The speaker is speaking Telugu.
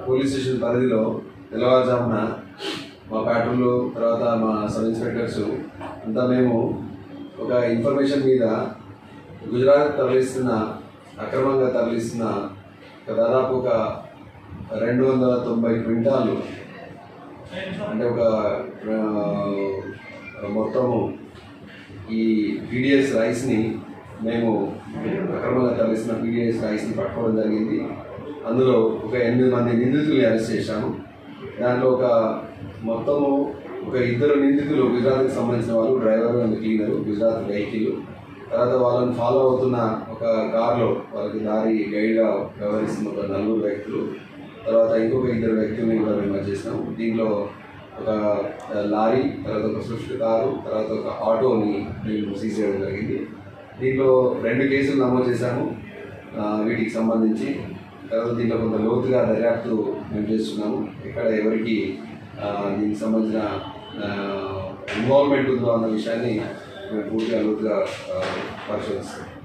పోలీస్ స్టేషన్ పరిధిలో తెల్లవారుజామున మా ప్యాట్రోళ్ళు తర్వాత మా సబ్ ఇన్స్పెక్టర్స్ అంతా మేము ఒక ఇన్ఫర్మేషన్ మీద గుజరాత్ తరలిస్తున్న అక్రమంగా తరలిస్తున్న ఒక దాదాపు ఒక రెండు వందల తొంభై క్వింటాలు అంటే ఒక ఆ, మొత్తము ఈ పీడిఎస్ రైస్ని మేము అక్రమంగా తరలిస్తున్న పీడిఎస్ రైస్ని పట్టుకోవడం జరిగింది అందులో ఒక ఎనిమిది మంది నిందితుల్ని అరెస్ట్ చేశాము దాంట్లో ఒక మొత్తము ఒక ఇద్దరు నిందితులు గుజరాత్కి సంబంధించిన వాళ్ళు driver and cleaner Gujarat vehicle తర్వాత వాళ్ళని ఫాలో అవుతున్న ఒక కార్లో వాళ్ళకి దారి గైడ్గా వ్యవహరిస్తున్న ఒక నలుగురు వ్యక్తులు తర్వాత ఇంకొక ఇద్దరు వ్యక్తుల్ని కూడా మేము చేసినాం దీంట్లో ఒక లారీ తర్వాత ఒక స్విఫ్ట్ కారు తర్వాత ఒక ఆటోని మేము సీజ్ చేయడం జరిగింది దీంట్లో రెండు కేసులు నమోదు చేశాము ఆ, వీటికి సంబంధించి తర్వాత దీంట్లో కొంత లోతుగా దర్యాప్తు మేము చేస్తున్నాము ఇక్కడ ఎవరికి ఆ, దీనికి సంబంధించిన ఇన్వాల్వ్మెంట్ ఉందో అన్న విషయాన్ని మేము పూర్తిగా లోతుగా ఆ, పరిశోధిస్తాం